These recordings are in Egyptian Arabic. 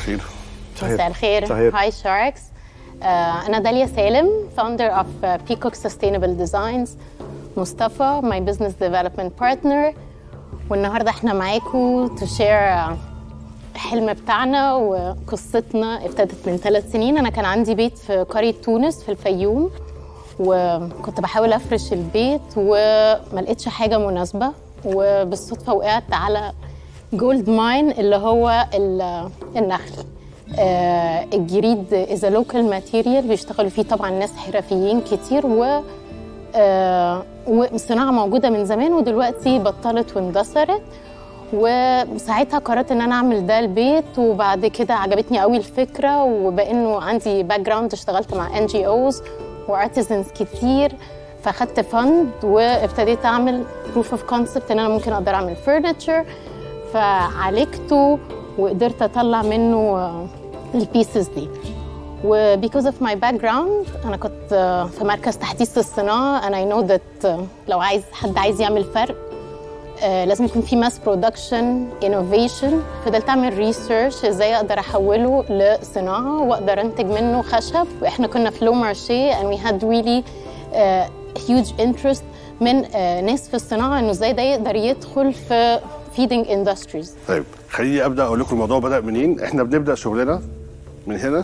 الخير مساء الخير صحيح. هاي شاركس انا داليا سالم فاوندر اوف بيكوك سستينبل ديزاينز مصطفى ماي بزنس ديفلوبمنت بارتنر والنهارده احنا معاكم تو شير الحلم بتاعنا وقصتنا ابتدت من ثلاث سنين انا كان عندي بيت في قريه تونس في الفيوم وكنت بحاول افرش البيت وما لقيتش حاجه مناسبه وبالصدفه وقعت على جولد ماين اللي هو ال- النخل آه، الجريد از لوكال ماتيريال بيشتغلوا فيه طبعا ناس حرفيين كتير و آه، وصناعه موجوده من زمان ودلوقتي بطلت واندثرت وساعتها قررت ان انا اعمل ده البيت وبعد كده عجبتني قوي الفكره وبانه عندي باك جراوند اشتغلت مع ان جي اوز وارتزنز كتير فاخدت فند وابتديت اعمل بروف اوف كونسبت ان انا ممكن اقدر اعمل فرنتشر فعالجته وقدرت اطلع منه البيسز دي وبيكوز اوف ماي باك جراوند انا كنت آه، في مركز تحديث الصناعه and I know that آه، لو عايز حد عايز يعمل فرق آه، لازم يكون في ماس برودكشن انوفيشن فضلت اعمل ريسيرش ازاي اقدر احوله لصناعه واقدر انتج منه خشب واحنا كنا في لو مارشي and we had really uh, huge interest من آه، ناس في الصناعه انه ازاي ده يقدر يدخل في feeding industries طيب خليني ابدا اقول لكم الموضوع بدا منين احنا بنبدا شغلنا من هنا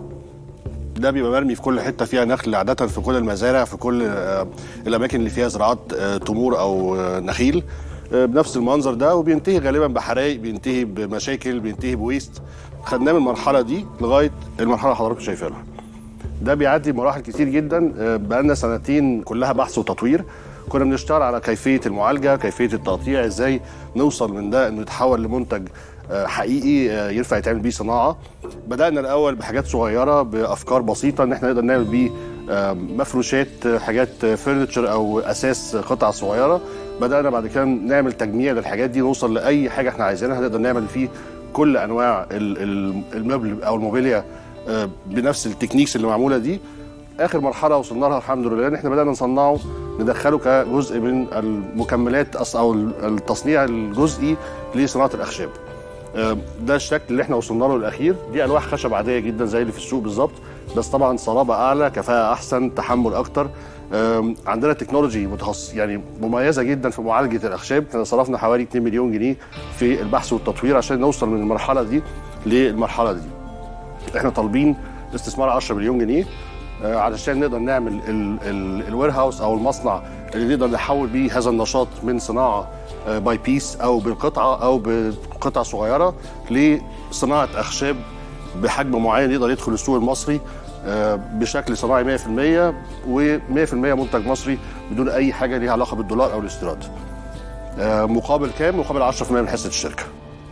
ده بيبقى مرمي في كل حته فيها نخل عاده في كل المزارع في كل آه، الاماكن اللي فيها زراعات آه، تمور او آه، نخيل آه، بنفس المنظر ده وبينتهي غالبا بحرايق بينتهي بمشاكل بينتهي بويست خدناه من المرحله دي لغايه المرحله اللي حضراتكم شايفينها ده بيعدي مراحل كتير جدا آه، بقالنا سنتين كلها بحث وتطوير كنا بنشتغل على كيفيه المعالجه كيفيه التقطيع ازاي نوصل من ده انه يتحول لمنتج آه، حقيقي آه، ينفع يتعمل بيه صناعه بدانا الاول بحاجات صغيره بافكار بسيطه ان احنا نقدر نعمل بيه آه، مفروشات آه، حاجات فرنتشر او اساس قطع صغيره بدانا بعد كده نعمل تجميع للحاجات دي نوصل لاي حاجه احنا عايزينها نقدر نعمل فيه كل انواع ال- ال- المبل او الموبيليا آه، بنفس التكنيكس اللي معموله دي اخر مرحله وصلنا لها الحمد لله ان احنا بدانا نصنعه ندخله كجزء من المكملات أص- او التصنيع الجزئي لصناعه الاخشاب آه، ده الشكل اللي احنا وصلنا له الاخير دي الواح خشب عاديه جدا زي اللي في السوق بالظبط بس طبعا صلابه اعلى كفاءه احسن تحمل اكتر آم، عندنا تكنولوجي متخصص يعني مميزه جدا في معالجه الاخشاب احنا صرفنا حوالي 2 مليون جنيه في البحث والتطوير عشان نوصل من المرحله دي للمرحله دي احنا طالبين استثمار 10 مليون جنيه آه، علشان نقدر نعمل الوير هاوس او المصنع اللي نقدر نحول بيه هذا النشاط من صناعه باي بيس او بالقطعه او بقطع صغيره لصناعه اخشاب بحجم معين يقدر يدخل السوق المصري آه، بشكل صناعي 100% و100% منتج مصري بدون اي حاجه ليها علاقه بالدولار او الاستيراد. آه، مقابل كام؟ مقابل 10% من حصه الشركه.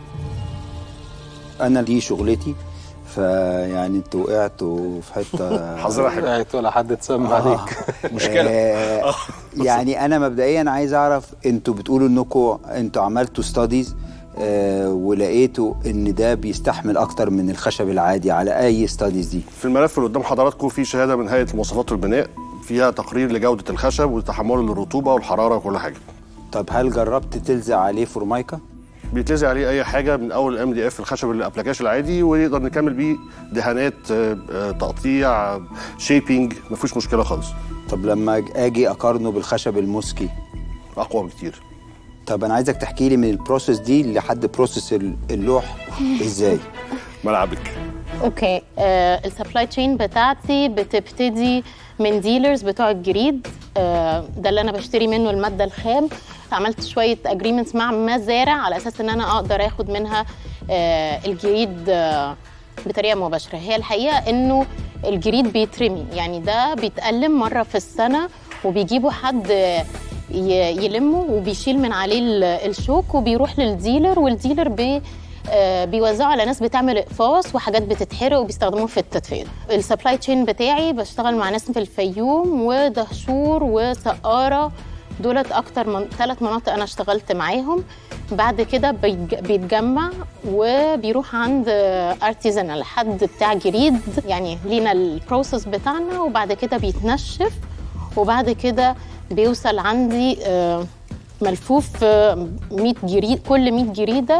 انا دي شغلتي فيعني انتوا وقعتوا في حته حظنا حلو. وقعت ولا حد اتسمى عليك مشكله آه يعني انا مبدئيا عايز اعرف انتوا بتقولوا انكم انتوا عملتوا ستاديز آه ولقيتوا ان ده بيستحمل اكتر من الخشب العادي على اي ستاديز دي في الملف اللي قدام حضراتكم في شهاده من هيئه المواصفات والبناء فيها تقرير لجوده الخشب وتحمله للرطوبه والحراره وكل حاجه. طب هل جربت تلزق عليه فورمايكا بيتلزق عليه اي حاجه من اول الام دي اف الخشب الابلكاش العادي ونقدر نكمل بيه دهانات آه، آه، تقطيع شيبينج ما فيهوش مشكله خالص طب لما اجي اقارنه بالخشب الموسكي اقوى بكتير طب انا عايزك تحكي لي من البروسيس دي لحد بروسيس ال- اللوح ازاي ملعبك اوكي السبلاي تشين بتاعتي بتبتدي من ديلرز بتوع الجريد آه، ده اللي انا بشتري منه الماده الخام عملت شويه اجريمنتس مع مزارع على اساس ان انا اقدر اخد منها آه، الجريد آه، بطريقه مباشره هي الحقيقه انه الجريد بيترمي يعني ده بيتألم مره في السنه وبيجيبوا حد آه، ي- يلمه وبيشيل من عليه ال- الشوك وبيروح للديلر والديلر بي آه، بيوزعوا على ناس بتعمل اقفاص وحاجات بتتحرق وبيستخدموه في التدفئه السبلاي تشين بتاعي بشتغل مع ناس في الفيوم ودهشور وسقاره دولت اكتر من ثلاث مناطق انا اشتغلت معاهم بعد كده بيج- بيتجمع وبيروح عند ارتيزانال حد بتاع جريد يعني لينا البروسيس بتاعنا وبعد كده بيتنشف وبعد كده بيوصل عندي آه، ملفوف آه، 100 جريد كل 100 جريده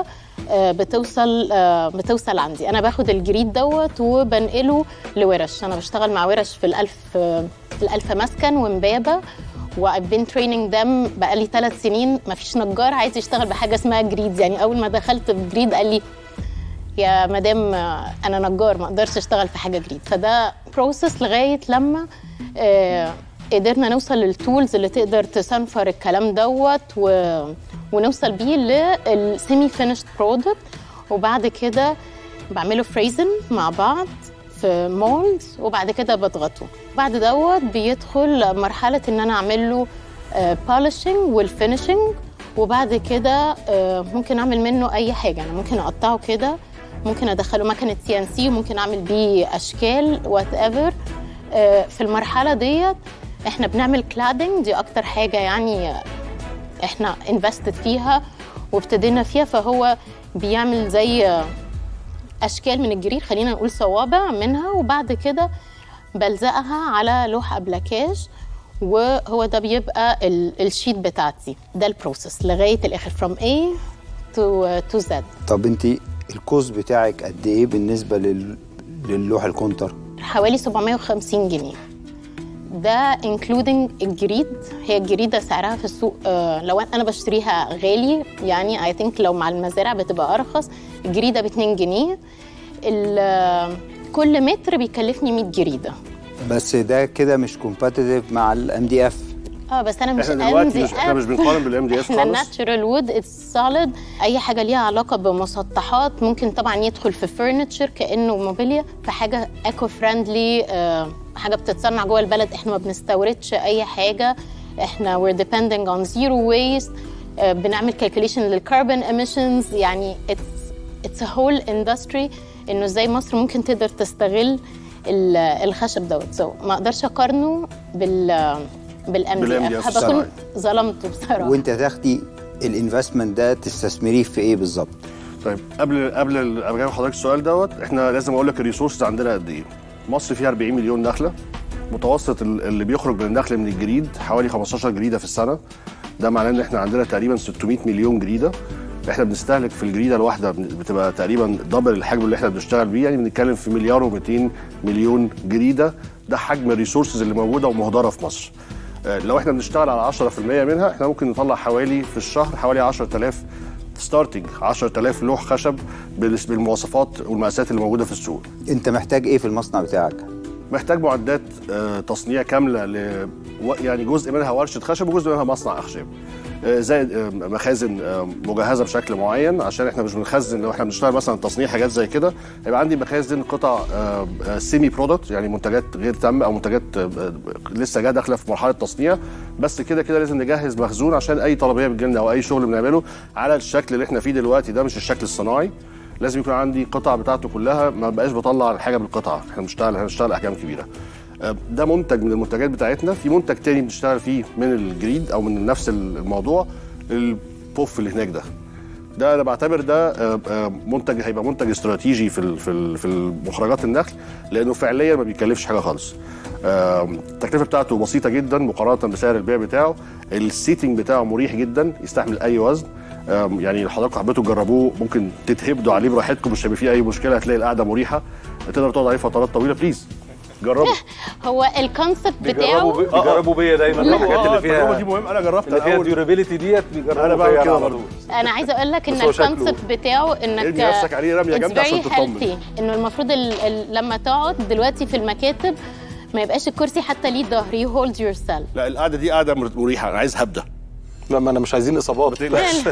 آه، بتوصل آه، بتوصل عندي انا باخد الجريد دوت وبنقله لورش انا بشتغل مع ورش في الالف آه، في الالف مسكن ومبابه I've been training them بقالي ثلاث سنين مفيش نجار عايز يشتغل بحاجه اسمها جريد يعني اول ما دخلت في جريد قال لي يا مدام آه، انا نجار ما اقدرش اشتغل في حاجه جديد فده بروسس لغايه لما آه، قدرنا نوصل للتولز اللي تقدر تصنفر الكلام دوت و... ونوصل بيه للسيمي فينيشد برودكت وبعد كده بعمله فريزن مع بعض في مولدز وبعد كده بضغطه بعد دوت بيدخل مرحله ان انا اعمل له بولشنج والفينشنج وبعد كده آه، ممكن اعمل منه اي حاجه انا ممكن اقطعه كده ممكن ادخله مكنه سي ان سي وممكن اعمل بيه اشكال وات ايفر في المرحله ديت احنا بنعمل كلادنج دي اكتر حاجه يعني احنا انفستد فيها وابتدينا فيها فهو بيعمل زي اشكال من الجرير خلينا نقول صوابع منها وبعد كده بلزقها على لوح ابلكاج وهو ده بيبقى ال- الشيت بتاعتي ده البروسيس لغايه الاخر from A to to Z طب انت الكوست بتاعك قد ايه بالنسبه لل... للوح الكونتر حوالي 750 جنيه ده including الجريد هي الجريدة سعرها في السوق آه، لو انا بشتريها غالي يعني اي ثينك لو مع المزارع بتبقى ارخص الجريدة ب 2 جنيه ال- كل متر بيكلفني 100 جريدة بس ده كده مش كومباتيتيف مع الام دي اف اه بس انا مش احنا دلوقتي مش MDF. احنا مش بنقارن بالام دي اف احنا خالص ناتشورال وود اتس سوليد اي حاجه ليها علاقه بمسطحات ممكن طبعا يدخل في فرنتشر كانه موبيليا في حاجه ايكو فريندلي حاجه بتتصنع جوه البلد احنا ما بنستوردش اي حاجه احنا we're depending on zero waste آه، بنعمل calculation للكربون emissions يعني it's it's a whole industry انه ازاي مصر ممكن تقدر تستغل ال- الخشب دوت سو ما اقدرش اقارنه بال بالام بالام دي دي اف اف هبكون الصناعي. ظلمته بصراحه وانت تاخدي الانفستمنت ده تستثمريه في ايه بالظبط طيب قبل قبل ال- قبل ما اجاوب حضرتك السؤال دوت احنا لازم اقول لك الريسورسز عندنا قد ايه مصر فيها 40 مليون نخله متوسط ال- اللي بيخرج من النخل من الجريد حوالي 15 جريده في السنه ده معناه ان احنا عندنا تقريبا 600 مليون جريده احنا بنستهلك في الجريده الواحده بن- بتبقى تقريبا دبل الحجم اللي احنا بنشتغل بيه يعني بنتكلم في مليار و200 مليون جريده ده حجم الريسورسز اللي موجوده ومهدره في مصر آه، لو احنا بنشتغل على 10% منها احنا ممكن نطلع حوالي في الشهر حوالي 10000 ستارتنج 10000 لوح خشب بال- بالمواصفات والمقاسات اللي موجوده في السوق انت محتاج ايه في المصنع بتاعك محتاج معدات آه، تصنيع كامله ل و- يعني جزء منها ورشه خشب وجزء منها مصنع اخشاب آه، زائد آه، مخازن آه، مجهزه بشكل معين عشان احنا مش بنخزن لو احنا بنشتغل مثلا تصنيع حاجات زي كده هيبقى عندي مخازن قطع سيمي برودكت يعني منتجات غير تامه او منتجات آه، آه، لسه جايه داخله في مرحله تصنيع بس كده كده لازم نجهز مخزون عشان اي طلبيه بتجيلنا او اي شغل بنعمله على الشكل اللي احنا فيه دلوقتي ده مش الشكل الصناعي لازم يكون عندي قطع بتاعته كلها ما بقاش بطلع الحاجه بالقطعه احنا بنشتغل هنشتغل احجام كبيره آه، ده منتج من المنتجات بتاعتنا في منتج تاني بنشتغل فيه من الجريد او من نفس الموضوع البوف اللي هناك ده ده انا بعتبر ده آه، آه، منتج هيبقى منتج استراتيجي في ال- في ال- في مخرجات النخل لانه فعليا ما بيكلفش حاجه خالص آه، التكلفه بتاعته بسيطه جدا مقارنه بسعر البيع بتاعه السيتنج بتاعه مريح جدا يستحمل اي وزن آم، يعني لو حضراتكم حبيتوا تجربوه ممكن تتهبدوا عليه براحتكم مش هيبقى فيه اي مشكله هتلاقي القعده مريحه تقدر تقعد عليه فترات طويله بليز جربوا هو الكونسبت بيجربوا بتاعه بي- بيجربوا بيا دايما لا. الحاجات اللي التجربه دي فيها مهم انا جربت اللي فيها اول الديورابيلتي ديت أنا بيجربوا بعمل فيا كده على برضه. طول انا عايزه اقول لك ان بس هو شكله- الكونسبت بتاعه انك ارمي نفسك عليه رمية it's جامدة عشان very تطمن. healthy. انه المفروض ال... ال... لما تقعد دلوقتي في المكاتب ما يبقاش الكرسي حتى ليه ظهر يو هولد يور سيلف لا القعده دي قعده مريحه انا عايز هبده لا ما انا مش عايزين اصابات تقلقش.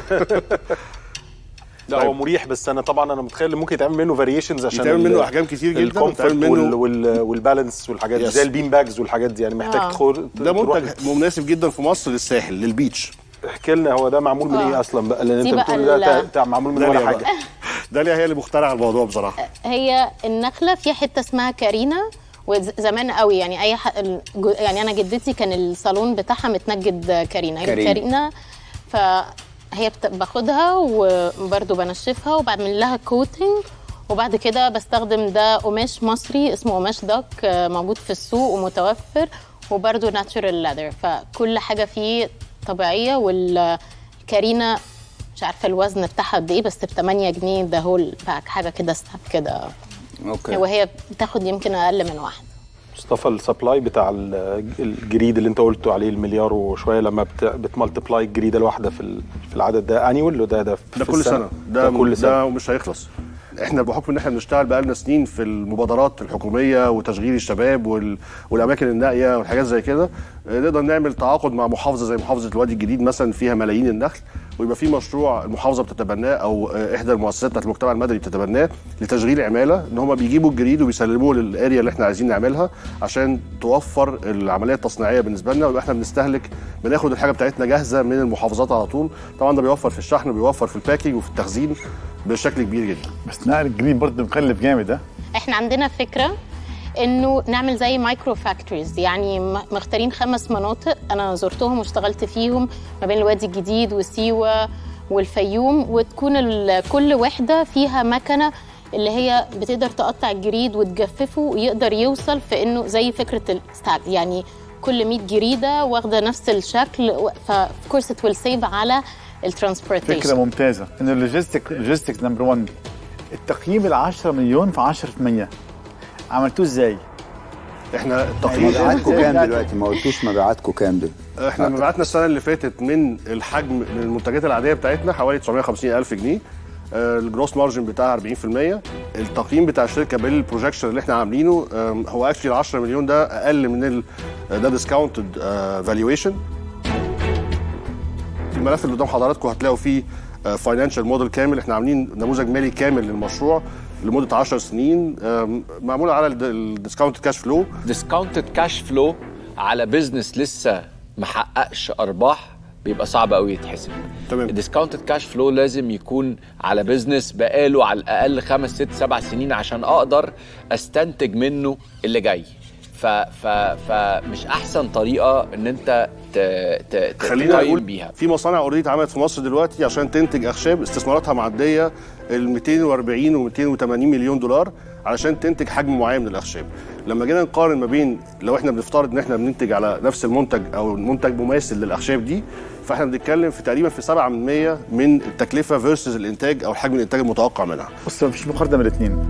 لا طيب. هو مريح بس انا طبعا انا متخيل ممكن يتعمل منه فاريشنز عشان يتعمل ال- منه أحجام كتير جدا، الكومفورت ويتعمل منه- وال وال والبالانس والحاجات دي Yes. زي البين باجز والحاجات دي يعني محتاج آه. تدخل ده تروح- منتج مناسب جدا في مصر للساحل للبيتش احكي لنا هو ده معمول من آه. ايه اصلا بقى لان دي انت بقى بتقول ده ال- تا- تا- معمول من ولا داليا حاجه بقى. داليا هي اللي مخترعه الموضوع بصراحه هي النخله فيها حته اسمها كارينا وزمان قوي يعني اي ح... الج- يعني انا جدتي كان الصالون بتاعها متنجد كارينا هي كارينا. كارينا فهي بت... باخدها وبرده بنشفها وبعمل لها كوتنج وبعد كده بستخدم ده قماش مصري اسمه قماش داك آه، موجود في السوق ومتوفر وبرده ناتشورال ليذر فكل حاجه فيه طبيعيه والكارينا مش عارفه الوزن بتاعها قد ايه بس ب 8 جنيه ده هول باك حاجه كده ستاب كده اوكي وهي بتاخد يمكن اقل من واحده مصطفى السبلاي بتاع ال- الجريد اللي انت قلته عليه المليار وشويه لما بت- بتملتبلاي الجريده الواحده في ال- في العدد ده انيول وده ده في ده كل السنة. سنه ده, ده كل سنه ده مش هيخلص احنا بحكم ان احنا بنشتغل بقالنا سنين في المبادرات الحكوميه وتشغيل الشباب وال... والاماكن النائيه والحاجات زي كده اه، نقدر نعمل تعاقد مع محافظه زي محافظه الوادي الجديد مثلا فيها ملايين النخل ويبقى في مشروع المحافظه بتتبناه او اه، احدى المؤسسات بتاعت المجتمع المدني بتتبناه لتشغيل عماله ان هم بيجيبوا الجريد وبيسلموه للاريا اللي احنا عايزين نعملها عشان توفر العمليه التصنيعيه بالنسبه لنا ويبقى احنا بنستهلك بناخد الحاجه بتاعتنا جاهزه من المحافظات على طول طبعا ده بيوفر في الشحن وبيوفر في الباكينج وفي التخزين بشكل كبير جدا بس نقل الجرين برضه مكلف جامد ها احنا عندنا فكره انه نعمل زي مايكرو فاكتوريز يعني م- مختارين خمس مناطق انا زرتهم واشتغلت فيهم ما بين الوادي الجديد وسيوه والفيوم وتكون ال- كل وحده فيها مكنه اللي هي بتقدر تقطع الجريد وتجففه ويقدر يوصل في انه زي فكره الستاك يعني كل 100 جريده واخده نفس الشكل فاوف كورس ات ويل سيف على فكره الترانسبورتيشن ممتازه ان اللوجيستيك اللوجيستيك نمبر 1 التقييم ال 10 مليون في 10% عملتوه ازاي؟ احنا التقييم مبيعاتكم كام دلوقتي ما قلتوش مبيعاتكم كام دلوقتي احنا مبيعاتنا السنه اللي فاتت من الحجم من المنتجات العاديه بتاعتنا حوالي 950 الف جنيه آه، الجروس مارجن بتاعها 40% التقييم بتاع الشركه بالبروجكشن اللي احنا عاملينه آم، هو اكشلي ال 10 مليون ده اقل من ال ده ديسكاونتد فالويشن الملف اللي قدام حضراتكم هتلاقوا فيه فاينانشال موديل كامل احنا عاملين نموذج مالي كامل للمشروع لمده 10 سنين آم، معمول على الديسكاونتد كاش فلو ديسكاونتد كاش فلو على بزنس لسه ما حققش ارباح بيبقى صعب قوي يتحسب تمام. الديسكاونتد كاش فلو لازم يكون على بزنس بقاله على الاقل خمس ست سبع سنين عشان اقدر استنتج منه اللي جاي ف ف فمش احسن طريقه ان انت ت ت ت- خلينا تقيم نقول بيها في مصانع اوريدي اتعملت في مصر دلوقتي عشان تنتج اخشاب استثماراتها معديه ال 240 و 280 مليون دولار علشان تنتج حجم معين من الاخشاب لما جينا نقارن ما بين لو احنا بنفترض ان احنا بننتج على نفس المنتج او منتج مماثل للاخشاب دي فاحنا بنتكلم في تقريبا في 7% من التكلفه فيرسز الانتاج او حجم الانتاج المتوقع منها بص مفيش مقارنه بين الاثنين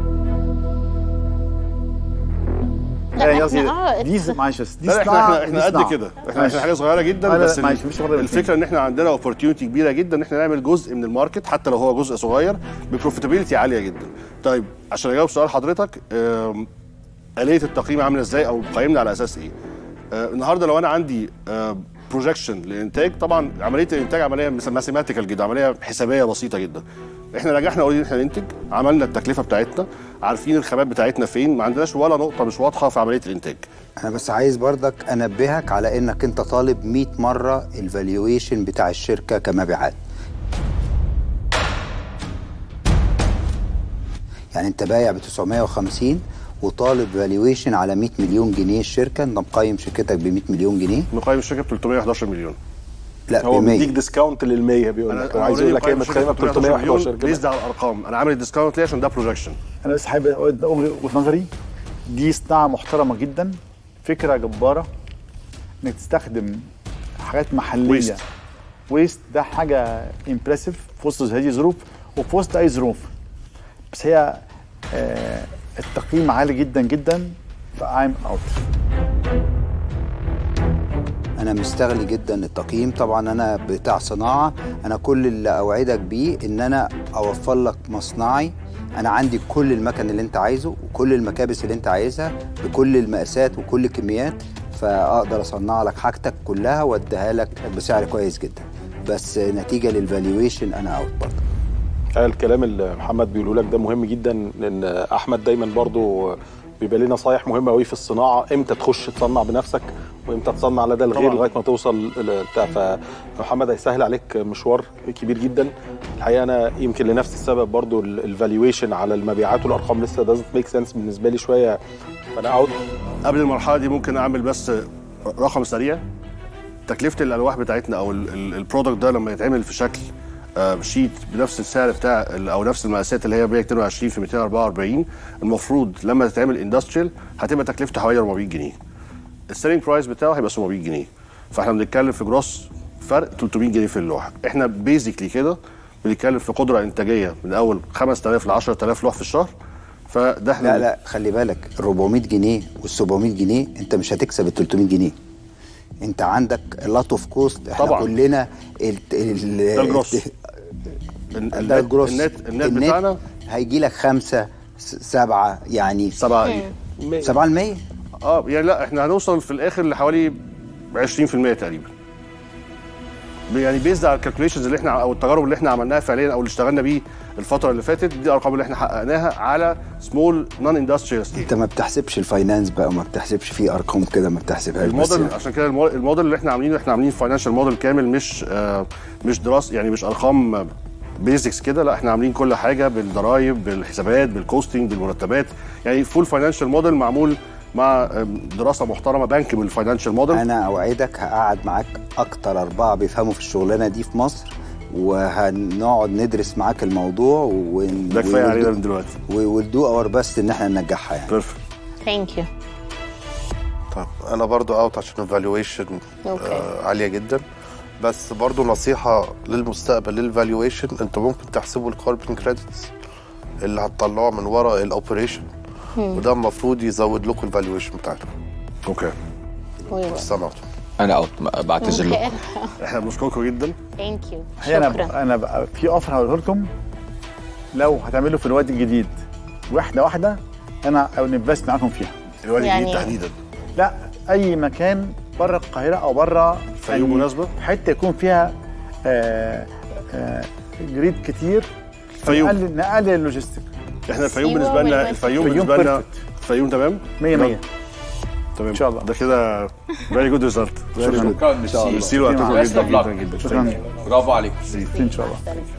لا، يعني إحنا- قصدي آه، دي it's- معلش دي لا لا، احنا صناعة، احنا احنا دي قد صناعة. كده احنا ماشي. احنا حاجه صغيره جدا لا، لا، بس ال- ماشي، مش مرة بالاتنين. الفكره ان احنا عندنا اوبورتيونيتي كبيره جدا ان احنا نعمل جزء من الماركت حتى لو هو جزء صغير ببروفيتابيلتي عاليه جدا طيب عشان اجاوب سؤال حضرتك آم، آلية التقييم عامله ازاي او قيمنا على اساس ايه آه، النهارده لو انا عندي بروجكشن للانتاج طبعا عمليه الانتاج عمليه ماثيماتيكال جدا عمليه حسابيه بسيطه جدا احنا نجحنا اوريدي ان احنا ننتج عملنا التكلفه بتاعتنا عارفين الخامات بتاعتنا فين ما عندناش ولا نقطه مش واضحه في عمليه الانتاج انا بس عايز برضك انبهك على انك انت طالب 100 مره الفالويشن بتاع الشركه كمبيعات يعني انت بايع ب 950 وطالب فالويشن على 100 مليون جنيه الشركه انت مقيم شركتك ب 100 مليون جنيه مقيم الشركه ب 311 مليون لا هو ب بيديك 100 ديسكاونت لل 100 بيقول لك هو عايز يقول لك هي متقيمه ب 311 بيزد كده على الارقام انا عامل الديسكاونت ليه عشان ده بروجكشن انا بس حابب اقول أقول وجهه نظري دي صناعه محترمه جدا فكره جباره انك تستخدم حاجات محليه Waste. ويست ده حاجه امبرسيف في وسط هذه الظروف وفي وسط اي ظروف بس هي آه التقييم عالي جدا جدا فايم اوت انا مستغلي جدا التقييم طبعا انا بتاع صناعه انا كل اللي اوعدك بيه ان انا اوفر لك مصنعي انا عندي كل المكن اللي انت عايزه وكل المكابس اللي انت عايزها بكل المقاسات وكل الكميات فاقدر اصنع لك حاجتك كلها واديها لك بسعر كويس جدا بس نتيجه للفالويشن انا اوت برضه آه، الكلام اللي محمد بيقوله لك ده مهم جدا لان احمد دايما برضو بيبقى ليه نصايح مهمه قوي في الصناعه امتى تخش تصنع بنفسك وامتى تصنع لدى الغير طبعاً. لغايه ما توصل لبتاع فمحمد هيسهل عليك مشوار كبير جدا الحقيقه انا يمكن لنفس السبب برضو الفالويشن على المبيعات والارقام لسه doesn't make sense بالنسبه لي شويه فانا اوت قبل المرحله دي ممكن اعمل بس رقم سريع تكلفه الالواح بتاعتنا او البرودكت ده لما يتعمل في شكل آه، شيت بنفس السعر بتاع ال- او نفس المقاسات اللي هي 122 في 244 المفروض لما تتعمل اندستريال هتبقى تكلفته حوالي 400 جنيه السيلينج برايس بتاعه هيبقى 700 جنيه فاحنا بنتكلم في جروس فرق 300 جنيه في اللوحه احنا بيزيكلي كده بنتكلم في قدره انتاجيه من اول 5000 ل 10000 لوح في الشهر فده احنا لا لا خلي بالك ال 400 جنيه وال 700 جنيه انت مش هتكسب ال 300 جنيه انت عندك لات اوف كوست احنا طبعاً. كلنا ال ال ده الجروس. ال- ده الجروس النت النت بتاعنا هيجي لك خمسة س- سبعة يعني سبعة ايه سبعة المية اه يعني لا احنا هنوصل في الاخر لحوالي 20% تقريبا يعني بيزد على الكالكوليشنز اللي احنا او التجارب اللي احنا عملناها فعليا او اللي اشتغلنا بيه الفتره اللي فاتت دي الارقام اللي احنا حققناها على سمول نون اندستريال انت ما بتحسبش الفاينانس بقى وما بتحسبش فيه ارقام كده ما بتحسبهاش بس الموديل يعني. عشان كده المو- الموديل اللي احنا عاملينه احنا عاملين فاينانشال موديل كامل مش آه مش دراسه يعني مش ارقام بيزكس كده لا احنا عاملين كل حاجه بالضرايب بالحسابات بالكوستنج بالمرتبات يعني فول فاينانشال موديل معمول مع آم، دراسه محترمه بنك بالفاينانشال موديل انا اوعدك هقعد معاك اكتر اربعه بيفهموا في الشغلانه دي في مصر وهنقعد ندرس معاك الموضوع ون... ده كفايه علينا من دلوقتي ودو اور بس ان احنا ننجحها يعني بيرفكت ثانك يو طب انا برضو اوت عشان الفالويشن أوكي. عاليه جدا بس برضو نصيحه للمستقبل للفالويشن انتوا ممكن تحسبوا الكاربون كريدتس اللي هتطلعوه من وراء الاوبريشن وده المفروض يزود لكم الفالويشن بتاعتكم اوكي سمعتوا انا اوت بعتذر لكم احنا بنشكركم جدا ثانك يو هي انا شكرا انا بقى في اوفر هقوله لكم لو هتعملوا في الوادي الجديد واحده واحده انا او انفست معاكم فيها الوادي يعني- الجديد تحديدا لا اي مكان بره القاهره او بره الفيوم مناسبة؟ حته يكون فيها آه آه جريد كتير الفيوم. نقلل نقلل اللوجيستيك احنا الفيوم سيوة بالنسبه لنا والوادي. الفيوم الفيوم بالنسبه لنا perfect. الفيوم تمام 100 100 تمام إن شاء الله. ده كده فيري جود ريزلت شكرا ميرسي ميرسي وقتكم Best جدا of luck. جدا جدا شكرا برافو عليكم ان شاء الله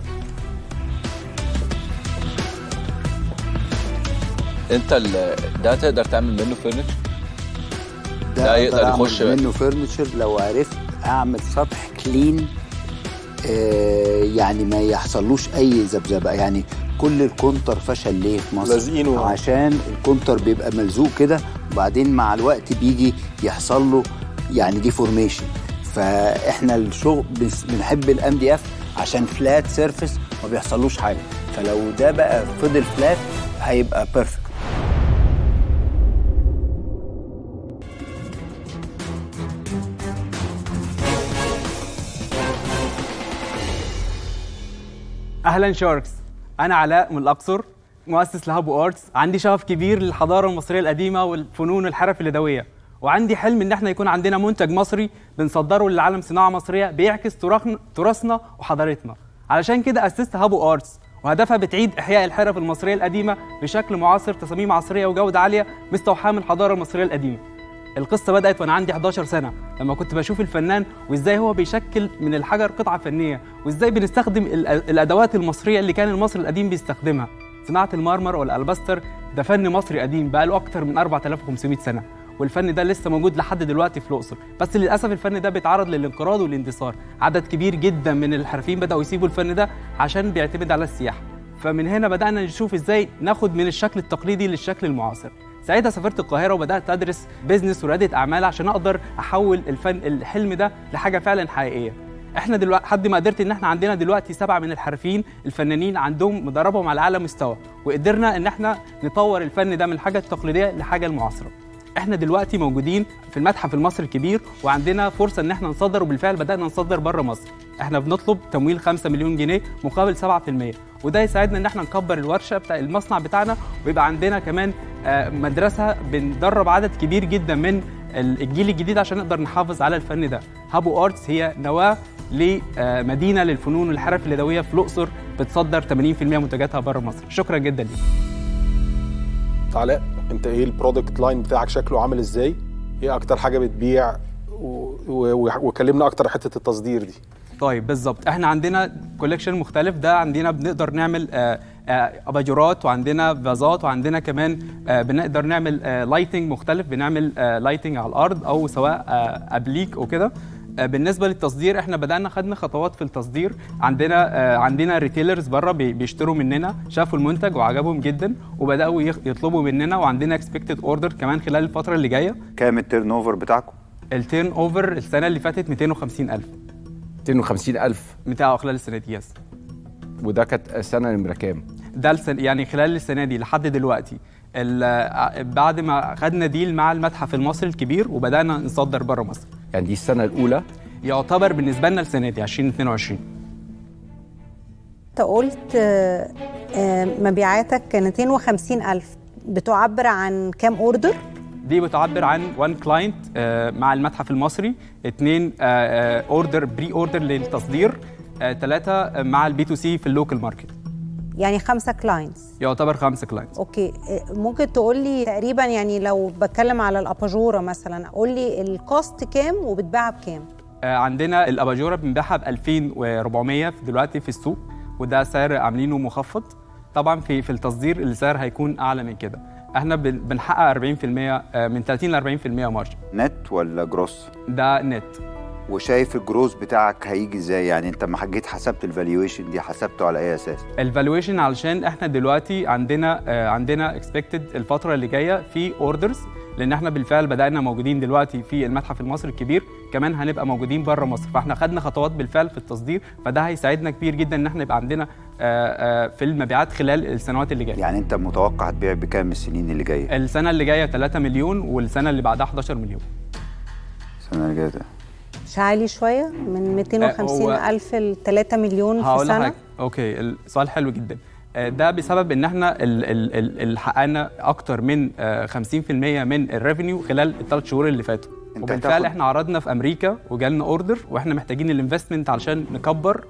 انت ال- ده تقدر تعمل منه فرنتشر ده ده يقدر أقدر يخش أعمل منه فرنتشر لو عرفت اعمل سطح كلين آه يعني ما يحصلوش اي ذبذبه يعني كل الكونتر فشل ليه في مصر لازقينه. عشان الكونتر بيبقى ملزوق كده وبعدين مع الوقت بيجي يحصل له يعني ديفورميشن فاحنا الشغل بس- بنحب الام دي اف عشان فلات سيرفيس ما بيحصلوش حاجه فلو ده بقى فضل فلات هيبقى بيرفكت اهلا شاركس انا علاء من الاقصر مؤسس لهابو ارتس عندي شغف كبير للحضاره المصريه القديمه والفنون والحرف اليدويه وعندي حلم ان احنا يكون عندنا منتج مصري بنصدره للعالم صناعه مصريه بيعكس تراثنا تراثنا وحضارتنا علشان كده اسست هابو ارتس وهدفها بتعيد احياء الحرف المصريه القديمه بشكل معاصر تصاميم عصريه وجوده عاليه مستوحاه من الحضاره المصريه القديمه القصة بدأت وأنا عندي 11 سنة لما كنت بشوف الفنان وإزاي هو بيشكل من الحجر قطعة فنية وإزاي بنستخدم ال- الأدوات المصرية اللي كان المصري القديم بيستخدمها صناعة المرمر والألبستر ده فن مصري قديم بقاله أكتر من 4500 سنة والفن ده لسه موجود لحد دلوقتي في الأقصر بس للأسف الفن ده بيتعرض للانقراض والاندثار عدد كبير جدا من الحرفيين بدأوا يسيبوا الفن ده عشان بيعتمد على السياحة فمن هنا بدأنا نشوف ازاي ناخد من الشكل التقليدي للشكل المعاصر ساعتها سافرت القاهرة وبدأت أدرس بيزنس وريادة أعمال عشان أقدر أحول الفن الحلم ده لحاجة فعلا حقيقية احنا دلوقتي حد ما قدرت ان احنا عندنا دلوقتي سبعه من الحرفيين الفنانين عندهم مدربهم على اعلى مستوى وقدرنا ان احنا نطور الفن ده من الحاجه التقليديه لحاجه المعاصره احنا دلوقتي موجودين في المتحف المصري الكبير وعندنا فرصه ان احنا نصدر وبالفعل بدانا نصدر بره مصر احنا بنطلب تمويل 5 مليون جنيه مقابل 7% وده يساعدنا ان احنا نكبر الورشه بتاع المصنع بتاعنا ويبقى عندنا كمان آه، مدرسه بندرب عدد كبير جدا من الجيل الجديد عشان نقدر نحافظ على الفن ده هابو ارتس هي نواه لمدينه للفنون والحرف اليدويه في الاقصر بتصدر 80% منتجاتها بره مصر شكرا جدا ليك علاء انت ايه البرودكت لاين بتاعك شكله عامل ازاي ايه اكتر حاجه بتبيع و- و- وكلمنا اكتر حته التصدير دي طيب بالظبط احنا عندنا كوليكشن مختلف ده عندنا بنقدر نعمل آه، آه، اباجورات وعندنا فازات وعندنا كمان آه، بنقدر نعمل لايتنج مختلف بنعمل لايتنج على الارض او سواء آه، ابليك وكده آه، بالنسبه للتصدير احنا بدانا خدنا خطوات في التصدير عندنا آه، عندنا ريتيلرز بره بي- بيشتروا مننا شافوا المنتج وعجبهم جدا وبداوا يخ- يطلبوا مننا وعندنا اكسبكتد اوردر كمان خلال الفتره اللي جايه كام التيرن اوفر بتاعكم؟ التيرن اوفر السنه اللي فاتت 250000 250000 بتاعه خلال السنه دي يس وده كانت السنه نمره كام ده السن يعني خلال السنه دي لحد دلوقتي ال- بعد ما خدنا ديل مع المتحف المصري الكبير وبدانا نصدر بره مصر يعني دي السنه الاولى يعتبر بالنسبه لنا السنه دي 2022 انت قلت آه، آه، مبيعاتك كانت 250 ألف بتعبر عن كام اوردر؟ دي بتعبر عن وان كلاينت مع المتحف المصري اثنين اوردر بري اوردر للتصدير ثلاثه مع البي تو سي في اللوكال ماركت يعني خمسة كلاينتس يعتبر خمسه كلاينتس اوكي آه، ممكن تقول لي تقريبا يعني لو بتكلم على الاباجوره مثلا قول لي الكوست كام وبتباعها بكام؟ عندنا الاباجوره بنبيعها ب 2400 دلوقتي في السوق وده سعر عاملينه مخفض طبعا في في التصدير السعر هيكون اعلى من كده احنا بن- بنحقق 40% آه، من 30 ل 40% مارجن نت ولا جروس ده نت وشايف الجروس بتاعك هيجي ازاي يعني انت ما جيت حسبت الفالويشن دي حسبته على اي اساس الفالويشن علشان احنا دلوقتي عندنا آه، عندنا اكسبكتد الفتره اللي جايه في اوردرز لان احنا بالفعل بدانا موجودين دلوقتي في المتحف المصري الكبير كمان هنبقى موجودين بره مصر فاحنا خدنا خطوات بالفعل في التصدير فده هيساعدنا كبير جدا ان احنا يبقى عندنا آه، آه، في المبيعات خلال السنوات اللي جايه يعني انت متوقع هتبيع بكام السنين اللي جايه السنه اللي جايه 3 مليون والسنه اللي بعدها 11 مليون السنه اللي جايه مش عالي شويه من 250 هو- ألف ل 3 مليون في هقول سنه لحضرتك اوكي السؤال حلو جدا آه، ده بسبب ان احنا ال- ال- ال- ال- حققنا اكتر من آه، 50% من الريفينيو خلال الثلاث شهور اللي فاتوا انت وبالفعل هتاخد- احنا عرضنا في امريكا وجالنا اوردر واحنا محتاجين الانفستمنت علشان نكبر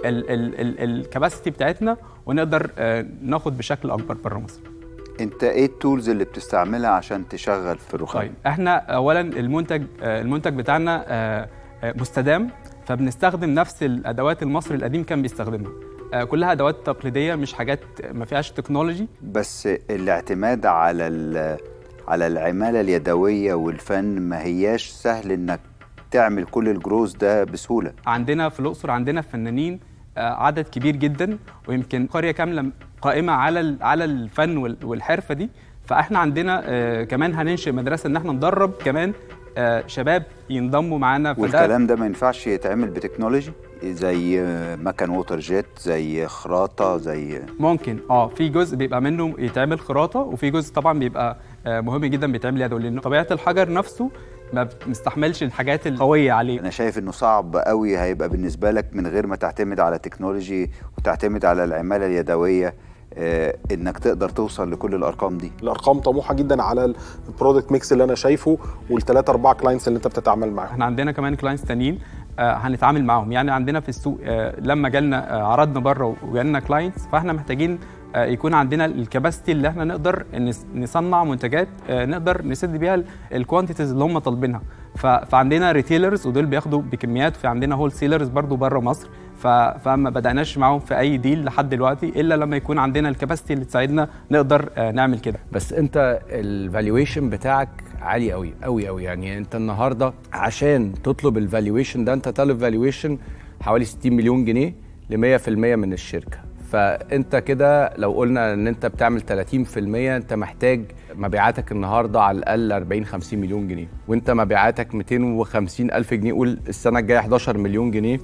الكباسيتي بتاعتنا ونقدر آه، ناخد بشكل اكبر بره مصر انت ايه التولز اللي بتستعملها عشان تشغل في الرخام طيب احنا اولا المنتج آه، المنتج بتاعنا آه، آه، مستدام فبنستخدم نفس الادوات المصري القديم كان بيستخدمها آه، كلها ادوات تقليديه مش حاجات ما فيهاش تكنولوجي بس الاعتماد على ال- على العماله اليدويه والفن ما هياش سهل انك تعمل كل الجروز ده بسهوله عندنا في الاقصر عندنا فنانين آه، عدد كبير جدا ويمكن قريه كامله قائمه على ال- على الفن وال- والحرفه دي فاحنا عندنا آه، كمان هننشئ مدرسه ان احنا ندرب كمان آه، شباب ينضموا معانا فده والكلام ده ما ينفعش يتعمل بتكنولوجي زي مكن ووتر جيت زي خراطه زي ممكن اه في جزء بيبقى منه يتعمل خراطه وفي جزء طبعا بيبقى آه، مهم جدا بيتعمل يدوي لان طبيعه الحجر نفسه ما بتستحملش الحاجات القويه عليه انا شايف انه صعب قوي هيبقى بالنسبه لك من غير ما تعتمد على تكنولوجي وتعتمد على العماله اليدويه آه، انك تقدر توصل لكل الارقام دي الارقام طموحه جدا على البرودكت ميكس اللي انا شايفه والثلاثه اربعه كلاينتس اللي انت بتتعامل معاهم احنا عندنا كمان كلاينتس تانيين آه، هنتعامل معاهم يعني عندنا في السوق آه، لما جالنا آه، عرضنا بره وجالنا كلاينتس فاحنا محتاجين آه، يكون عندنا الكباسيتي اللي احنا نقدر نس- نصنع منتجات آه، نقدر نسد بيها الكوانتيتيز اللي هم طالبينها ف- فعندنا ريتيلرز ودول بياخدوا بكميات وفي عندنا هول سيلرز برضو بره مصر ف- فما بدأناش معاهم في اي ديل لحد دلوقتي الا لما يكون عندنا الكباسيتي اللي تساعدنا نقدر آه، نعمل كده بس انت الفالويشن بتاعك عالي قوي قوي قوي يعني انت النهارده عشان تطلب الفالويشن ده انت طالب فالويشن حوالي 60 مليون جنيه ل 100% من الشركه فانت كده لو قلنا ان انت بتعمل 30% انت محتاج مبيعاتك النهارده على الاقل 40 50 مليون جنيه وانت مبيعاتك 250 الف جنيه قول السنه الجايه 11 مليون جنيه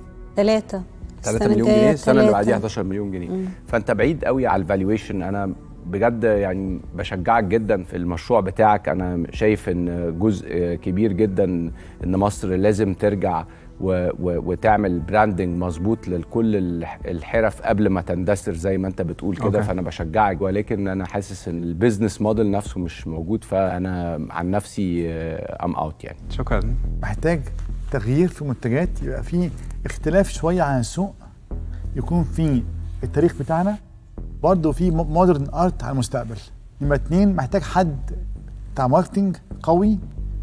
3 3 مليون جنيه السنه اللي بعديها 11 مليون جنيه فانت بعيد قوي على الفالويشن انا بجد يعني بشجعك جدا في المشروع بتاعك انا شايف ان جزء كبير جدا ان مصر لازم ترجع و و وتعمل براندنج مظبوط لكل الح- الحرف قبل ما تندثر زي ما انت بتقول كده أوكي. فانا بشجعك ولكن انا حاسس ان البيزنس موديل نفسه مش موجود فانا عن نفسي ام اوت يعني شكرا محتاج تغيير في منتجات يبقى في اختلاف شويه عن السوق يكون في التاريخ بتاعنا برضه في مودرن ارت على المستقبل نمرة اتنين محتاج حد بتاع ماركتنج قوي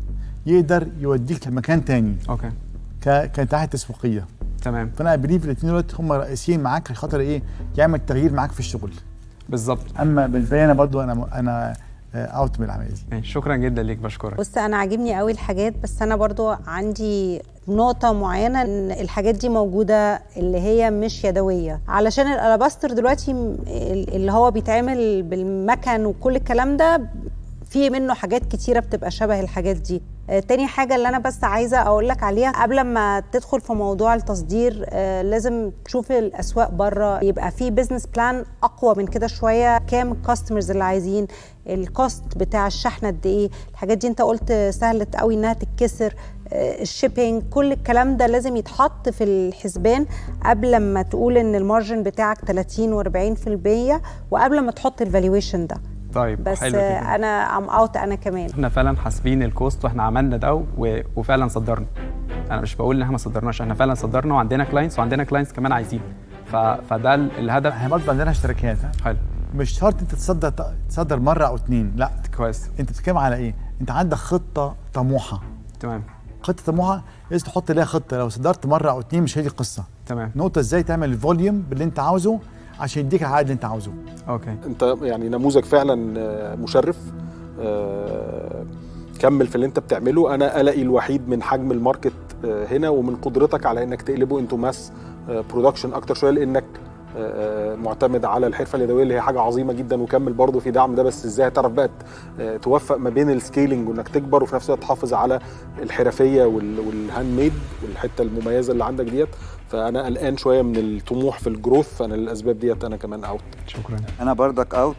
يقدر يوديك لمكان تاني اوكي ك- كناحيه تسويقيه تمام فانا بليف الاثنين دول هم رئيسيين معاك عشان خاطر ايه يعمل تغيير معاك في الشغل بالظبط اما بالنسبه لي انا برضو انا انا اوت من العمليه دي ماشي، شكرا جدا ليك بشكرك بص انا عاجبني قوي الحاجات بس انا برضو عندي نقطة معينة ان الحاجات دي موجودة اللي هي مش يدوية علشان الالاباستر دلوقتي م- اللي هو بيتعمل بالمكن وكل الكلام ده في منه حاجات كتيرة بتبقى شبه الحاجات دي آه، تاني حاجة اللي أنا بس عايزة أقول لك عليها قبل ما تدخل في موضوع التصدير آه، لازم تشوف الأسواق بره يبقى في بزنس بلان أقوى من كده شوية كام الكاستمرز اللي عايزين الكوست بتاع الشحن قد إيه الحاجات دي أنت قلت سهلة قوي إنها تتكسر آه، الشيبينج كل الكلام ده لازم يتحط في الحسبان قبل ما تقول ان المارجن بتاعك 30 و40% وقبل ما تحط الفالويشن ده طيب بس حلو آه، جدا انا ام اوت انا كمان احنا فعلا حاسبين الكوست واحنا عملنا ده و... وفعلا صدرنا انا مش بقول ان احنا ما صدرناش احنا فعلا صدرنا وعندنا كلاينتس وعندنا كلاينتس كمان عايزين ف... فده ال- الهدف احنا برضه عندنا اشتراكات ها؟ حلو مش شرط انت تصدر تصدر مره او اتنين لا كويس انت بتتكلم على ايه؟ انت عندك خطه طموحه تمام خطه طموحه لازم تحط ليها خطه لو صدرت مره او اتنين مش هي دي القصه تمام نقطه ازاي تعمل الفوليوم باللي انت عاوزه عشان يديك العائد اللي انت عاوزه اوكي انت يعني نموذج فعلا آه، مشرف آه، كمل في اللي انت بتعمله انا قلقي الوحيد من حجم الماركت آه، هنا ومن قدرتك على انك تقلبه انتو ماس برودكشن اكتر شويه لانك آه، آه، معتمد على الحرفه اليدويه اللي هي حاجه عظيمه جدا وكمل برضه في دعم ده بس ازاي هتعرف بقى ت- آه، توفق ما بين السكيلينج وانك تكبر وفي نفس الوقت تحافظ على الحرفيه وال- والهاند ميد والحته المميزه اللي عندك ديت فانا قلقان شويه من الطموح في الجروث فانا للاسباب ديت انا كمان اوت شكرا انا برضك اوت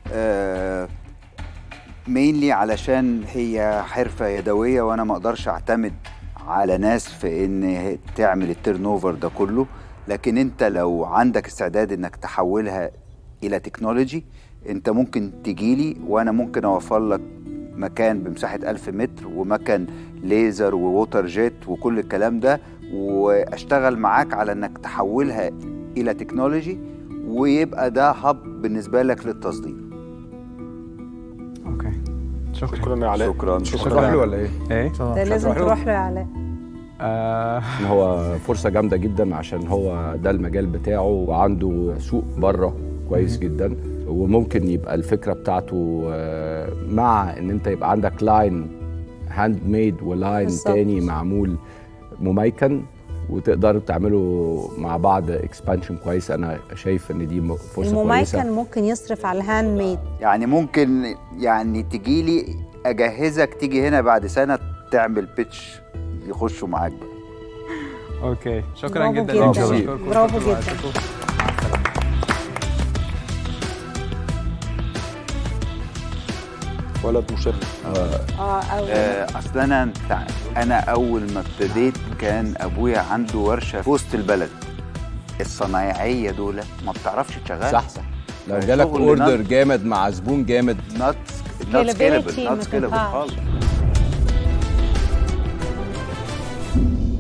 مينلي علشان هي حرفه يدويه وانا ما اقدرش اعتمد على ناس في ان هي تعمل التيرن اوفر ده كله لكن انت لو عندك استعداد انك تحولها الى تكنولوجي انت ممكن تجيلي وانا ممكن اوفر لك مكان بمساحه 1000 متر ومكان ليزر ووتر جيت وكل الكلام ده واشتغل معاك على انك تحولها الى تكنولوجي ويبقى ده هب بالنسبه لك للتصدير اوكي شكرا شكرا يا علاء شكرا تروح له ولا ايه؟ ايه ده لازم تروح له يا علاء آه إن هو فرصه جامده جدا عشان هو ده المجال بتاعه وعنده سوق بره كويس جدا وممكن يبقى الفكره بتاعته آه، مع ان انت يبقى عندك لاين هاند ميد ولاين بالظبط. تاني معمول مميكن وتقدروا تعملوا مع بعض اكسبانشن كويس انا شايف ان دي م- فرصه كويسه المميكن ممكن يصرف على الهاند ميد يعني ممكن يعني تجيلي اجهزك تيجي هنا بعد سنه تعمل بيتش يخشوا معاك بقى اوكي شكرا برافو جدا جدا. بشكركم. برافو شكرا جدا. لوقتكم. مع السلامه ولد مشرف اه أو آه، اصل انا انت انا اول ما ابتديت كان ابويا عنده ورشه في وسط البلد الصنايعيه دول ما بتعرفش تشغلها صح صح لو جالك شغل اوردر نط. جامد مع زبون جامد نوت نوت Scalability سكيلبل ما نوت سكيلبل تنفعش. خالص